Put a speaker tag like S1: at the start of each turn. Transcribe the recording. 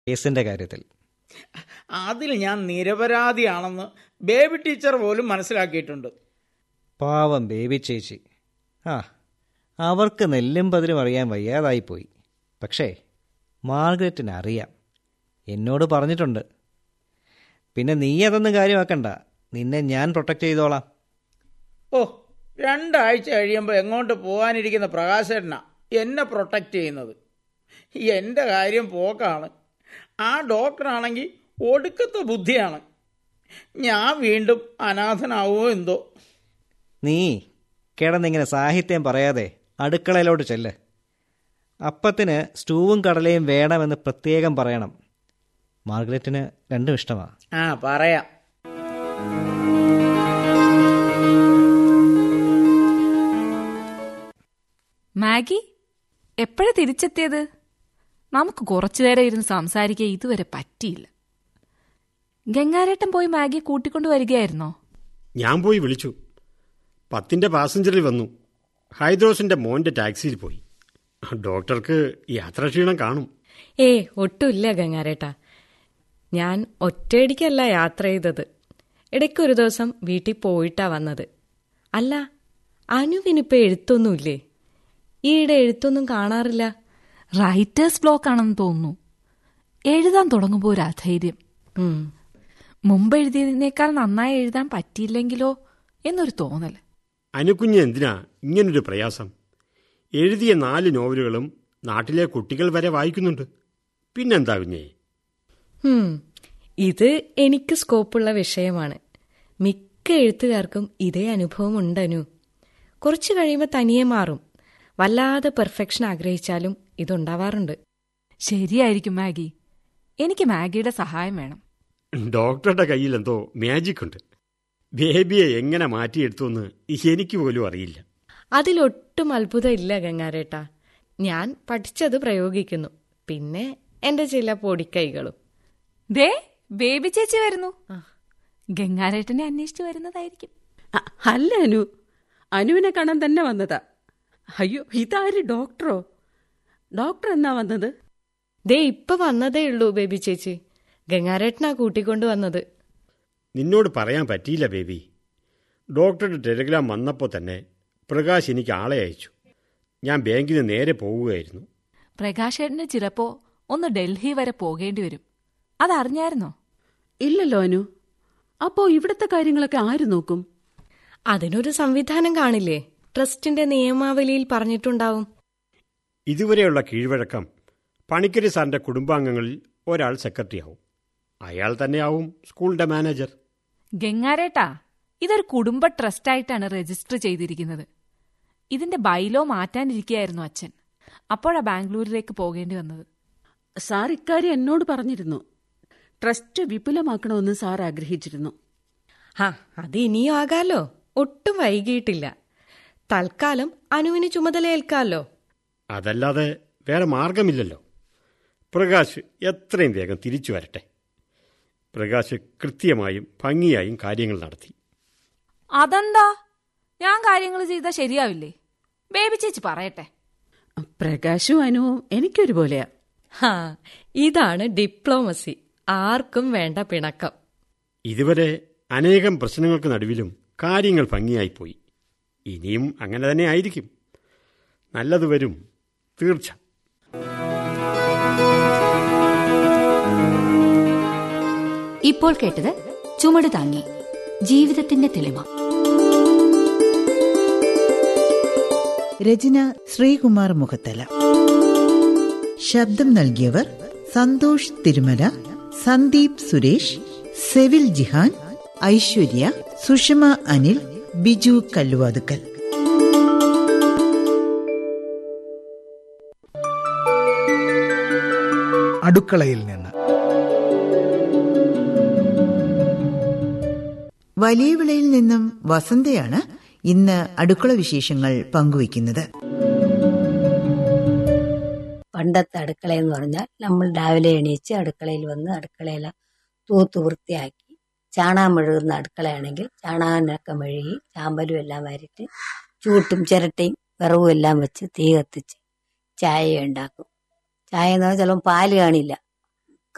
S1: കേസിന്റെ കാര്യത്തിൽ
S2: അതിൽ ഞാൻ നിരപരാധിയാണെന്ന് ബേബി ടീച്ചർ പോലും മനസ്സിലാക്കിയിട്ടുണ്ട്
S1: പാവം ബേബി ചേച്ചി ആ അവർക്ക് നെല്ലും പതിരും അറിയാൻ വയ്യാതായിപ്പോയി പക്ഷേ മാർഗരറ്റിന് അറിയാം എന്നോട് പറഞ്ഞിട്ടുണ്ട് പിന്നെ നീ അതൊന്നും കാര്യമാക്കണ്ട നിന്നെ ഞാൻ പ്രൊട്ടക്റ്റ് ചെയ്തോളാം
S2: ഓ രണ്ടാഴ്ച കഴിയുമ്പോൾ എങ്ങോട്ട് പോകാനിരിക്കുന്ന പ്രകാശേട്ടനാ എന്നെ പ്രൊട്ടക്റ്റ് ചെയ്യുന്നത് എൻ്റെ കാര്യം പോക്കാണ് ആ ഡോക്ടറാണെങ്കിൽ ഒടുക്കത്തെ ബുദ്ധിയാണ് ഞാൻ വീണ്ടും അനാഥനാവുമോ എന്തോ
S1: നീ കിടന്നിങ്ങനെ സാഹിത്യം പറയാതെ അടുക്കളയിലോട്ട് ചെല്ല് അപ്പത്തിന് സ്റ്റൂവും കടലയും വേണമെന്ന് പ്രത്യേകം പറയണം മാർഗരറ്റിന് രണ്ടും ഇഷ്ടമാണ്
S2: ആ പറയാം
S3: മാഗി എപ്പോഴാ തിരിച്ചെത്തിയത് നമുക്ക് കുറച്ചു നേരം ഇരുന്ന് സംസാരിക്കാൻ ഇതുവരെ പറ്റിയില്ല ഗംഗാരേട്ടൻ പോയി മാഗിയെ കൂട്ടിക്കൊണ്ടു വരികയായിരുന്നോ
S4: ഞാൻ പോയി വിളിച്ചു പത്തിന്റെ പാസഞ്ചറിൽ വന്നു ഹൈദ്രോസിന്റെ മോന്റെ ടാക്സിയിൽ പോയി ഡോക്ടർക്ക് യാത്രാക്ഷീണം കാണും
S5: ഏ ഒട്ടുമില്ല ഗംഗാരേട്ടാ ഞാൻ ഒറ്റയടിക്കല്ല യാത്ര ചെയ്തത് ഇടയ്ക്കൊരു ദിവസം വീട്ടിൽ പോയിട്ടാ വന്നത് അല്ല അനുവിനിപ്പോ എഴുത്തൊന്നുമില്ലേ ഈയിടെ എഴുത്തൊന്നും കാണാറില്ല
S3: റൈറ്റേഴ്സ് ബ്ലോക്ക് ആണെന്ന് തോന്നുന്നു എഴുതാൻ തുടങ്ങുമ്പോൾ ഒരു അധൈര്യം
S5: ഉം.
S3: മുമ്പ് എഴുതിയതിനേക്കാൾ നന്നായി എഴുതാൻ പറ്റിയില്ലെങ്കിലോ എന്നൊരു തോന്നൽ
S4: അനുക്കുഞ്ഞ് എന്തിനാ ഇങ്ങനൊരു പ്രയാസം എഴുതിയ നാല് നോവലുകളും നാട്ടിലെ കുട്ടികൾ വരെ വായിക്കുന്നുണ്ട് പിന്നെന്താ കുഞ്ഞേ
S5: ഉം. ഇത് എനിക്ക് സ്കോപ്പുള്ള വിഷയമാണ് മിക്ക എഴുത്തുകാർക്കും ഇതേ അനുഭവം ഉണ്ടനു കുറച്ചു കഴിയുമ്പോൾ തനിയെ മാറും വല്ലാതെ പെർഫെക്ഷൻ ആഗ്രഹിച്ചാലും ഇതുണ്ടാവാറുണ്ട്
S3: ശരിയായിരിക്കും മാഗി എനിക്ക് മാഗിയുടെ സഹായം വേണം
S4: ഡോക്ടറുടെ കയ്യിൽ എന്തോ മാജിക് ഉണ്ട് ബേബിയെ എങ്ങനെ മാറ്റിയെടുത്തുവെന്ന് എനിക്ക് പോലും അറിയില്ല
S5: അതിലൊട്ടും അത്ഭുതമില്ല ഗംഗാരേട്ടാ ഞാൻ പഠിച്ചത് പ്രയോഗിക്കുന്നു പിന്നെ എന്റെ ചില പൊടിക്കൈകളും
S3: ദേ ബേബി ചേച്ചി വരുന്നു ഗംഗാരേട്ടനെ അന്വേഷിച്ചു വരുന്നതായിരിക്കും
S6: അ- അല്ല അനു അനുവിനെ കാണാൻ തന്നെ വന്നതാ അയ്യോ ഇതാര് ഡോക്ടറോ ഡോക്ടർ എന്നാ വന്നത്
S5: ദേ ഇപ്പൊ വന്നതേ ഉള്ളൂ ബേബി ചേച്ചി ഗംഗാരേട്ടനാ കൂട്ടിക്കൊണ്ടു വന്നത്
S4: നിന്നോട് പറയാൻ പറ്റിയില്ല ബേബി ഡോക്ടറുടെ ടെലിഗ്രാം വന്നപ്പോൾ തന്നെ പ്രകാശ് എനിക്ക് ആളെ അയച്ചു ഞാൻ ബാങ്കിൽ നിന്ന് നേരെ പോവുകയായിരുന്നു
S3: പ്രകാശേട്ടന് ചിലപ്പോ ഒന്ന് ഡൽഹി വരെ പോകേണ്ടി വരും അതറിഞ്ഞായിരുന്നോ
S6: ഇല്ലല്ലോ അനു അപ്പോ ഇവിടുത്തെ കാര്യങ്ങളൊക്കെ ആര് നോക്കും
S5: അതിനൊരു സംവിധാനം കാണില്ലേ ട്രസ്റ്റിന്റെ നിയമാവലിയിൽ പറഞ്ഞിട്ടുണ്ടാവും
S4: ഇതുവരെയുള്ള കീഴ്വഴക്കം പണിക്കരി സാറിന്റെ കുടുംബാംഗങ്ങളിൽ ഒരാൾ സെക്രട്ടറിയാവും അയാൾ തന്നെയാവും സ്കൂളിന്റെ മാനേജർ
S3: ഗംഗാരേട്ടാ ഇതൊരു കുടുംബ ട്രസ്റ്റായിട്ടാണ് രജിസ്റ്റർ ചെയ്തിരിക്കുന്നത് ഇതിന്റെ ബൈലോ മാറ്റാനിരിക്കുകയായിരുന്നു അച്ഛൻ അപ്പോഴാ ബാംഗ്ലൂരിലേക്ക് പോകേണ്ടി വന്നത്
S6: സാർ ഇക്കാര്യം എന്നോട് പറഞ്ഞിരുന്നു ട്രസ്റ്റ് വിപുലമാക്കണമെന്ന് സാർ ആഗ്രഹിച്ചിരുന്നു
S5: ആ അത് ഇനിയും ആകാലോ ഒട്ടും വൈകിയിട്ടില്ല തൽക്കാലം അനുവിന് ചുമതലയേൽക്കാലോ
S4: അതല്ലാതെ വേറെ മാർഗമില്ലല്ലോ പ്രകാശ് എത്രയും വേഗം തിരിച്ചു വരട്ടെ പ്രകാശ് കൃത്യമായും ഭംഗിയായും കാര്യങ്ങൾ നടത്തി
S3: അതെന്താ ഞാൻ കാര്യങ്ങൾ ചെയ്താൽ ശരിയാവില്ലേ ബേബി ചേച്ചി പറയട്ടെ
S6: പ്രകാശും അനുവും എനിക്കൊരുപോലെയാ
S5: ഹാ ഇതാണ് ഡിപ്ലോമസി ആർക്കും വേണ്ട പിണക്കം
S4: ഇതുവരെ അനേകം പ്രശ്നങ്ങൾക്ക് നടുവിലും കാര്യങ്ങൾ ഭംഗിയായിപ്പോയി ഇനിയും അങ്ങനെ തന്നെ ആയിരിക്കും നല്ലത് വരും തീർച്ച
S7: ഇപ്പോൾ കേട്ടത് ചുമട് താങ്ങി ജീവിതത്തിന്റെ തെളിമ
S8: രചന ശ്രീകുമാർ മുഖത്തല ശബ്ദം നൽകിയവർ സന്തോഷ് തിരുമല സന്ദീപ് സുരേഷ് സെവിൽ ജിഹാൻ ഐശ്വര്യ സുഷമ അനിൽ ബിജു കല്ലുവാതുക്കൽ
S9: അടുക്കളയിൽ നിന്ന്
S8: വലിയ വിളയിൽ നിന്നും വസന്തയാണ് ഇന്ന് അടുക്കള വിശേഷങ്ങൾ പങ്കുവയ്ക്കുന്നത്
S10: പണ്ടത്തെ അടുക്കളയെന്ന് പറഞ്ഞാൽ നമ്മൾ രാവിലെ എണീച്ച് അടുക്കളയിൽ വന്ന് അടുക്കളയില തൂത്ത് വൃത്തിയാക്കി ചാണകം മെഴുകുന്ന അടുക്കളയാണെങ്കിൽ ചാണകനൊക്കെ മെഴുകി ചാമ്പലും എല്ലാം വരിട്ട് ചൂട്ടും ചിരട്ടയും വിറവും എല്ലാം വെച്ച് തീ കത്തിച്ച് ചായ ഉണ്ടാക്കും ചായ എന്ന് പറഞ്ഞാൽ ചിലപ്പോൾ പാല് കാണില്ല